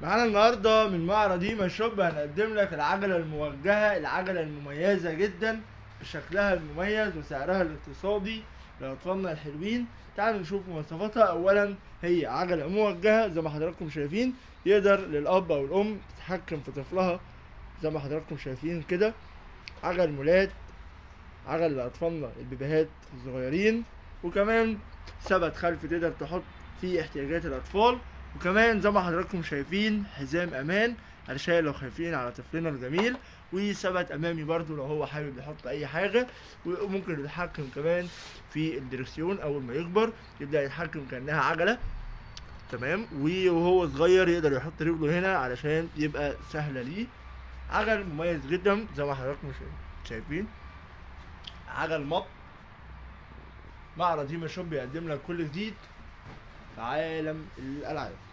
معانا النهارده من معرض هيما شوب هنقدم لك العجله الموجهه العجله المميزه جدا بشكلها المميز وسعرها الاقتصادي لاطفالنا الحلوين تعالوا نشوف مواصفاتها اولا هي عجله موجهه زي ما حضراتكم شايفين يقدر للاب او الام تتحكم في طفلها زي ما حضراتكم شايفين كده عجل مولات عجل لاطفالنا البيبيهات الصغيرين وكمان ثبت خلفي تقدر تحط فيه احتياجات الاطفال وكمان زي ما حضراتكم شايفين حزام امان علشان لو خايفين على طفلنا الجميل وثبت امامي برضو لو هو حابب يحط اي حاجه وممكن يتحكم كمان في الدركسيون اول ما يكبر يبدا يتحكم كانها عجله تمام وهو صغير يقدر يحط رجله هنا علشان يبقى سهله ليه عجل مميز جدا زي ما حضراتكم شا- شايفين عجل مط معرض هيما شوب بيقدم لك كل جديد في عالم الالعاب